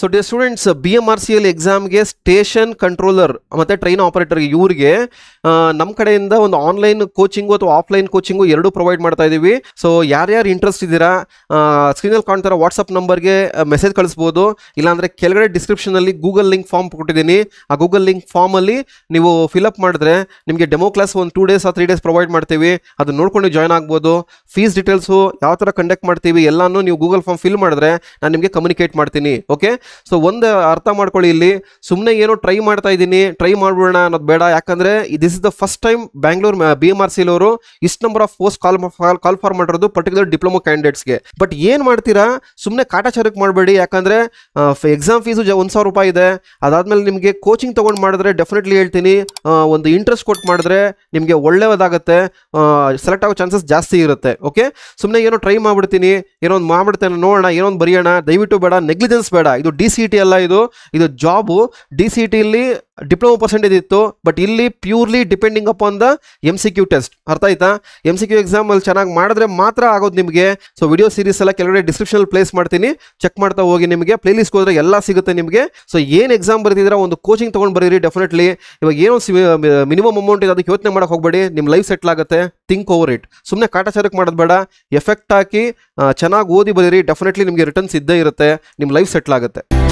so dear students B M R C L ಎಕ್ಸಾಮ್ಗೆ station controller ಮತ್ತು train ಆಪರೇಟರ್ಗೆ ಇವ್ರಿಗೆ ನಮ್ಮ ಕಡೆಯಿಂದ ಒಂದು ಆನ್ಲೈನ್ ಕೋಚಿಂಗು ಅಥವಾ ಆಫ್ಲೈನ್ ಕೋಚಿಂಗು ಎರಡೂ ಪ್ರೊವೈಡ್ ಮಾಡ್ತಾ ಇದ್ದೀವಿ ಸೊ ಯಾರ್ಯಾರು ಇಂಟ್ರೆಸ್ಟ್ ಇದ್ದೀರಾ ಸ್ಕ್ರೀನಲ್ಲಿ ಕಾಣ್ತಾರ ವಾಟ್ಸಪ್ ನಂಬರ್ಗೆ ಮೆಸೇಜ್ ಕಳಿಸ್ಬೋದು ಇಲ್ಲಾಂದರೆ ಕೆಳಗಡೆ ಡಿಸ್ಕ್ರಿಪ್ಷನಲ್ಲಿ ಗೂಗಲ್ ಲಿಂಕ್ ಫಾರ್ಮ್ ಕೊಟ್ಟಿದ್ದೀನಿ ಆ ಗೂಗಲ್ ಲಿಂಕ್ ಫಾರ್ಮಲ್ಲಿ ನೀವು ಫಿಲಪ್ ಮಾಡಿದ್ರೆ ನಿಮಗೆ ಡೆಮೋ ಕ್ಲಾಸ್ ಒಂದು ಟೂ ಡೇಸ್ ಆ ತ್ರೀ ಡೇಸ್ ಪ್ರೊವೈಡ್ ಮಾಡ್ತೀವಿ ಅದನ್ನ ನೋಡ್ಕೊಂಡು ಜಾಯ್ನ್ ಆಗ್ಬೋದು ಫೀಸ್ ಡೀಟೇಲ್ಸು ಯಾವ ಥರ ಕಂಡಕ್ಟ್ ಮಾಡ್ತೀವಿ ಎಲ್ಲಾನು ನೀವು ಗೂಗಲ್ ಫಾರ್ಮ್ ಫಿಲ್ ಮಾಡಿದ್ರೆ ನಾನು ನಿಮಗೆ ಕಮ್ಯುನಿಕೇಟ್ ಮಾಡ್ತೀನಿ ಓಕೆ ಸೊ ಒಂದು ಅರ್ಥ ಮಾಡ್ಕೊಳ್ಳಿ ಇಲ್ಲಿ ಸುಮ್ಮನೆ ಏನೋ ಟ್ರೈ ಮಾಡ್ತಾ ಇದ್ದೀನಿ ಟ್ರೈ ಮಾಡ್ಬಿಡೋಣ ಅನ್ನೋದು ಬೇಡ ಯಾಕಂದ್ರೆ this is the first time Bangalore B M R C L ಅವರು ಇಷ್ಟು number of post call call for ಮಾಡಿರೋದು ಪರ್ಟಿಕ್ಯುಲರ್ ಡಿಪ್ಲೊಮಾ ಕ್ಯಾಂಡಿಡೇಟ್ಸ್ಗೆ ಬಟ್ ಏನು ಮಾಡ್ತೀರಾ ಸುಮ್ಮನೆ ಕಾಟಾಚಾರಕ್ಕೆ ಮಾಡಬೇಡಿ ಯಾಕಂದ್ರೆ ಎಕ್ಸಾಮ್ ಫೀಸು ಜ ಒಂದು ಸಾವಿರ ರೂಪಾಯಿ ಇದೆ ಅದಾದ್ಮೇಲೆ ನಿಮಗೆ ಕೋಚಿಂಗ್ ತೊಗೊಂಡು ಮಾಡಿದ್ರೆ ಡೆಫಿನೆಟ್ಲಿ ಹೇಳ್ತೀನಿ ಆ, ಒಂದು ಇಂಟ್ರೆಸ್ಟ್ ಕೊಟ್ಟು ಮಾಡಿದ್ರೆ ನಿಮಗೆ ಒಳ್ಳೆಯದಾಗುತ್ತೆ ಸೆಲೆಕ್ಟ್ ಆಗೋ ಚಾನ್ಸಸ್ ಜಾಸ್ತಿ ಇರುತ್ತೆ ಓಕೆ ಸುಮ್ಮನೆ ಏನೋ ಟ್ರೈ ಮಾಡ್ಬಿಡ್ತೀನಿ ಏನೋ ಒಂದು ಮಾಡ್ಬಿಡ್ತೇನೆ ನೋಡೋಣ ಏನೋ ಒಂದು ಬರೆಯೋಣ ದಯವಿಟ್ಟು ಬೇಡ ನೆಗ್ಲಿಜೆನ್ಸ್ ಬೇಡ ಇದು ಡಿ ಸಿ ಟಿ ಅಲ್ಲ ಇದು ಇದು ಜಾಬು ಡಿ ಸಿ ಟಿಲಿ ಡಿಪ್ಲೊಮಾ ಪರ್ಸೆಂಟೇಜ್ ಇತ್ತು ಬಟ್ ಇಲ್ಲಿ purely depending upon the M C Q test ಅರ್ಥ ಆಯ್ತಾ ಎಮ್ ಸಿ ಕ್ಯೂ ಎಕ್ಸಾಮ್ ಅಲ್ಲಿ ಚೆನ್ನಾಗಿ ಮಾಡಿದ್ರೆ ಮಾತ್ರ ಆಗೋದು ನಿಮಗೆ ಸೊ ವಿಡಿಯೋ ಸೀರೀಸ್ ಎಲ್ಲ ಕೆಳಗಡೆ ಡಿಸ್ಕ್ರಿಪ್ಷನ್ ಪ್ಲೇಸ್ ಮಾಡ್ತೀನಿ ಚೆಕ್ ಮಾಡ್ತಾ ಹೋಗಿ ನಿಮಗೆ ಪ್ಲೇಲಿಸ್ಟ್ ಹೋದ್ರೆ ಎಲ್ಲ ಸಿಗುತ್ತೆ ನಿಮಗೆ ಸೊ ಏನು ಎಕ್ಸಾಮ್ ಬರ್ತಿದ್ದೀರಾ ಒಂದು ಕೋಚಿಂಗ್ ತೊಗೊಂಡು ಬರೀರಿ ಡೆಫಿನೆಟ್ಲಿ ಇವಾಗ ಏನೋ ಮಿನಿಮಮ್ ಅಮೌಂಟ್ ಇದೆ ಅದಕ್ಕೆ ಯೋಚನೆ ಮಾಡಕ್ಕೆ ಹೋಗಬೇಡಿ ನಿಮ್ಮ ಲೈಫ್ ಸೆಟ್ಲ್ ಆಗುತ್ತೆ ಥಿಂಕ್ ಓವರ್ ಇಟ್ ಸುಮ್ಮನೆ ಕಾಟಾಚಾರಕ್ಕೆ ಮಾಡೋದು ಬೇಡ ಎಫೆಕ್ಟ್ ಹಾಕಿ ಚೆನ್ನಾಗಿ ಓದಿ ಬರೀರಿ ಡೆಫಿನೆಟ್ಲಿ ನಿಮಗೆ ರಿಟರ್ನ್ಸ್ ಇದ್ದೇ ಇರುತ್ತೆ ನಿಮ್ಮ ಲೈಫ್ ಸೆಟ್ಲ್ ಆಗುತ್ತೆ